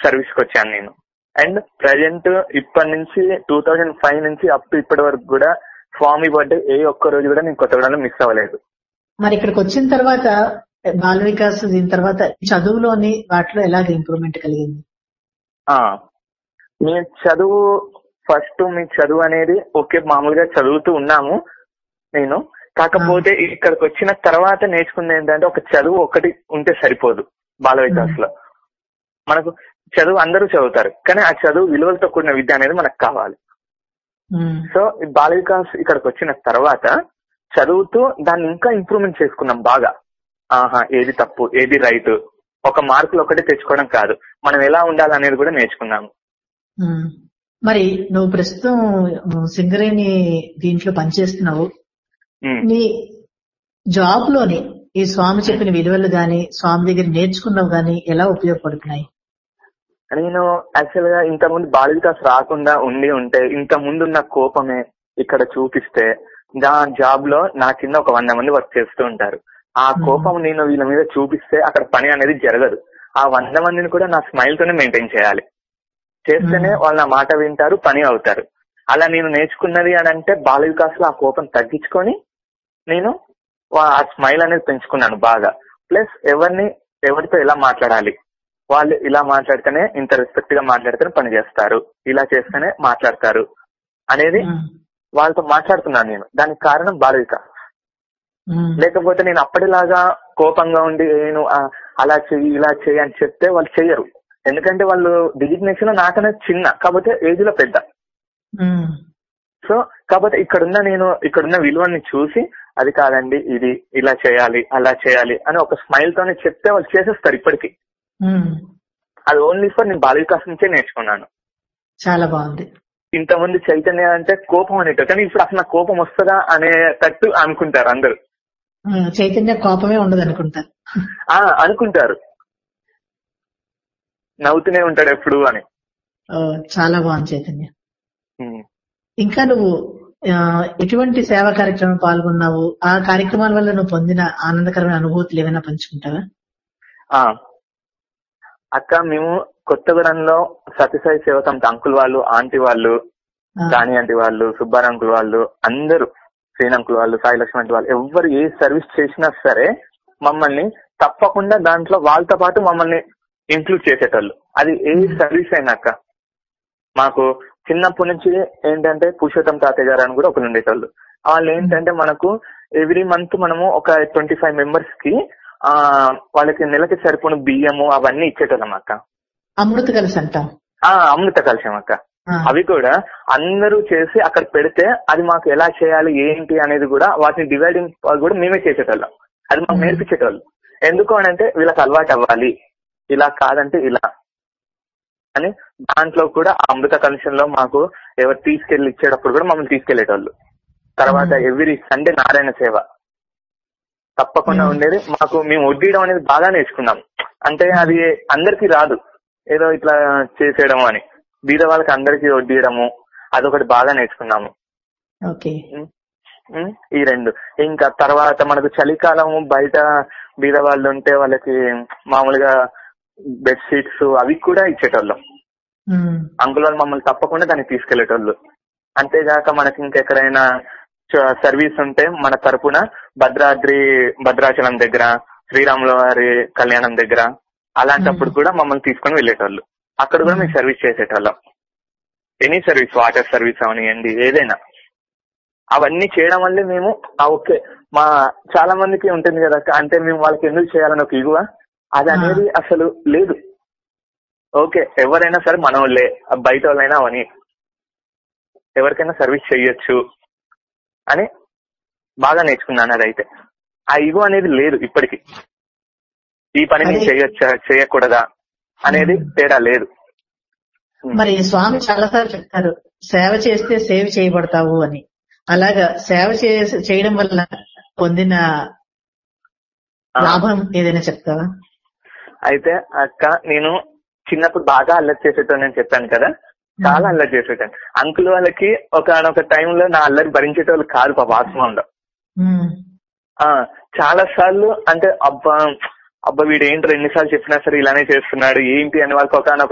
Service కి వచ్చాను నేను అండ్ ప్రజెంట్ ఇప్పటి నుంచి టూ థౌజండ్ ఫైవ్ నుంచి అప్ టు ఇప్పటి వరకు కూడా స్వామి బర్త్డే ఏ ఒక్క రోజు కూడా నేను కొత్తగూడలో మిస్ అవ్వలేదు మరి ఇక్కడికి వచ్చిన తర్వాత బాల వికాస్ దీని తర్వాత చదువులోని వాటిలో ఎలాగ ఇంప్రూవ్మెంట్ కలిగింది ఆ మీ చదువు ఫస్ట్ మీ చదువు అనేది ఓకే మామూలుగా చదువుతూ ఉన్నాము నేను కాకపోతే ఇక్కడికి వచ్చిన తర్వాత నేర్చుకుంది ఏంటంటే ఒక చదువు ఒకటి ఉంటే సరిపోదు బాల వికాస్ లో మనకు చదువు అందరూ చదువుతారు కానీ ఆ చదువు విలువలతో కూడిన విద్య అనేది మనకు కావాలి ఉమ్, సో ఈ బాల వికాస్ ఇక్కడికి వచ్చిన తర్వాత చదువుతూ దాన్ని ఇంకా ఇంప్రూవ్మెంట్ చేసుకున్నాం బాగా ఆహా ఏది తప్పు ఏది రైట్ ఒక మార్కులు ఒకటి తెచ్చుకోవడం కాదు మనం ఎలా ఉండాలనేది కూడా నేర్చుకున్నాము ఉమ్. మరి నువ్వు ప్రస్తుతం ఉమ్, సింగరేణి దీంట్లో పనిచేస్తున్నావు ఉమ్. నీ జాబ్ లోని ఈ స్వామి చెప్పిన విలువలు గాని స్వామి దగ్గర నేర్చుకున్నవి గాని ఎలా ఉపయోగపడుతున్నాయి నేను యాక్చువల్ గా ఇంత ముందు బాల వికాస్ రాకుండా ఉండి ఉంటే ఇంత ముందున్న కోపమే ఇక్కడ చూపిస్తే నా జాబ్ లో నా కింద ఒక వంద మంది వర్క్ చేస్తూ ఉంటారు ఆ కోపం నేను వీళ్ళ మీద చూపిస్తే అక్కడ పని అనేది జరగదు ఆ వంద మందిని కూడా నా స్మైల్ తోనే మెయింటైన్ చేయాలి చేస్తేనే వాళ్ళు నా మాట వింటారు పని అవుతారు అలా నేను నేర్చుకున్నది అని అంటే బాల వికాస్ లో ఆ కోపం తగ్గించుకొని నేను వా- ఆ స్మైల్ అనేది పెంచుకున్నాను బాగా ప్లస్ ఎవరిని ఎవరితో ఎలా మాట్లాడాలి వాళ్ళు ఇలా మాట్లాడితేనే ఇంత రెస్పెక్ట్ గా మాట్లాడితేనే పని చేస్తారు ఇలా చేస్తేనే మాట్లాడతారు అనేది ఉమ్, వాళ్ళతో మాట్లాడుతున్నాను నేను దానికి కారణం బాల వికాస్ ఉమ్, లేకపోతే నేను అప్పటిలాగా కోపంగా ఉండి నేను ఆ, అలా చెయ్యి ఇలా చెయ్యి అని చెప్తే వాళ్ళు చెయ్యరు ఎందుకంటే వాళ్ళు డిజిగ్నేషన్ నాకనే చిన్న కాకపోతే ఏజ్ లో పెద్ద ఉమ్, సో కాకపోతే ఇక్కడున్న నేను ఇక్కడున్న విలువని చూసి అది కాదండి ఇది ఇలా చేయాలి అలా చేయాలి అని ఒక స్మైల్ తోనే చెప్తే వాళ్ళు చేసేస్తారు ఇప్పటికి ఉమ్. అది ఓన్లీ ఫర్ నేను బాల వికాస్ నుంచే నేర్చుకున్నాను చాలా బాగుంది ఇంతమంది చైతన్య అంటే కోపం అనేట కానీ ఇప్పుడు అసలు నాకు కోపం వస్తుందా అనేటట్టు అనుకుంటారు అందరు ఉమ్, చైతన్య కోపమే ఉండదు అనుకుంటాను ఆ అనుకుంటారు నవ్వుతూనే ఉంటాడు ఎప్పుడు అని ఓ, చాలా బాగుంది చైతన్య ఉమ్. ఇంకా నువ్వు ఆ, ఎటువంటి సేవా కార్యక్రమం పాల్గొన్నావు ఆ కార్యక్రమాల వల్ల నువ్వు పొందిన ఆనందకరమైన అనుభూతులు ఏమైనా పంచుకుంటావా ఆ అక్క మేము కొత్తగూడెంలో సత్యసాయి సేవకం అంకుల్ వాళ్ళు ఆంటీ వాళ్ళు ఆ, రాణి ఆంటీ వాళ్ళు సుబ్బారావు అంకుల్ వాళ్ళు అందరూ శ్రీన్ అంకుల్ వాళ్ళు సాయి లక్ష్మణ్ ఆంటీ వాళ్ళు ఎవరు ఏ సర్వీస్ చేసినా సరే మమ్మల్ని తప్పకుండా దాంట్లో వాళ్ళతో పాటు మమ్మల్ని ఇంక్లూడ్ చేసేటోళ్ళు అది ఏ సర్వీస్ అయినా అక్క మాకు చిన్నప్పటి నుంచి ఏంటంటే పురుషోత్తం తాతయ్య గారు అని కూడా ఒకరు ఉండేటోళ్ళు వాళ్ళు ఏంటంటే మనకు ఎవ్రీ మంత్ మనము ఒక ట్వంటీ ఫైవ్ మెంబర్స్ కి ఆ వాళ్ళకి నెలకి సరిపోను బియ్యము అవన్నీ ఇచ్చేటోళ్ళం అక్క అమృత కలిసి అంటాం ఆ అమృత కలిసాం అక్క ఆ, అవి కూడా అందరూ చేసి అక్కడ పెడితే అది మాకు ఎలా చేయాలి ఏంటి అనేది కూడా వాటిని డివైడింగ్ కూడా మేమే చేసేటోళ్ళం అది మాకు నేర్పించేటోళ్ళు ఎందుకు అని అంటే వీళ్ళకి అలవాటు అవ్వాలి ఇలా కాదంటే ఇలా అని దాంట్లో కూడా ఆ అమృత కమిషన్ లో మాకు ఎవరు తీసుకెళ్లి ఇచ్చేటప్పుడు కూడా మమ్మల్ని తీసుకెళ్లేటోళ్ళు తర్వాత ఎవ్రీ సండే నారాయణ సేవ తప్పకుండా ఉండేది మాకు మేము వడ్డీయడం అనేది బాగా నేర్చుకున్నాం అంటే అది అందరికీ రాదు ఏదో ఇట్లా చేసేయడం అని బీద వాళ్ళకి అందరికీ వడ్డీయడము అదొకటి బాగా నేర్చుకున్నాము ఓకే ఉం? ఉం? ఈ రెండు ఇంకా తర్వాత మనకు చలికాలము బయట బీద వాళ్ళు ఉంటే వాళ్ళకి మామూలుగా బెడ్ షీట్స్ అవి కూడా ఇచ్చేటోళ్ళం ఉమ్, అంకుల్ వాళ్ళు మమ్మల్ని తప్పకుండా దానికి తీసుకెళ్లేటోళ్ళు అంతేగాక మనకి ఇంకెక్కడైనా చ- సర్వీస్ ఉంటే మన తరపున భద్రాద్రి భద్రాచలం దగ్గర శ్రీరాముల వారి కళ్యాణం దగ్గర అలాంటప్పుడు కూడా మమ్మల్ని తీసుకొని వెళ్ళేటోళ్ళు అక్కడ కూడా మేము సర్వీస్ చేసేటోళ్ళం ఎనీ సర్వీస్ వాటర్ సర్వీస్ అవనివ్వండి ఏదైనా అవన్నీ చేయడం వల్లే మేము ఆ ఓకే మా చాలా మందికి ఉంటుంది కదా అక్క, అంటే మేము వాళ్ళకి ఎందుకు చేయాలని ఒక ఇగువ అది అనేది అసలు లేదు ఓకే ఎవరైనా సరే మన వాళ్ళే ఆ బయట వాళ్ళైనా అవని ఎవరికైనా సర్వీస్ చెయ్యొచ్చు అని బాగా నేర్చుకున్నాను అదైతే ఆ ఇగో అనేది లేదు ఇప్పటికి ఈ పని నేను అదే- చేయొచ్చా చేయకూడదా అనేది తేడా లేదు మరి స్వామి చాలాసార్లు చెప్తారు సేవ చేస్తే సేవ చేయబడతావు అని అలాగా సేవ చే- చేయడం వల్ల పొందిన ఆ. లాభం ఏదైనా చెప్తావా అయితే అక్క నేను చిన్నప్పుడు బాగా అల్లరి చేసేటోని నేను చెప్పాను కదా చాలా అల్లరి చేసేటాను అంకుల్ వాళ్ళకి ఒక టైంలో నా అల్లరి భరించేటోళ్ళు కాదు పాప ఆత్మంలో ఉమ్, ఆ చాలా సార్లు అంటే అబ్బా అబ్బా వీడు ఏంటి ఎన్నిసార్లు చెప్పినా సరే ఇలానే చేస్తున్నాడు ఏంటి అని వాళ్ళకి ఒక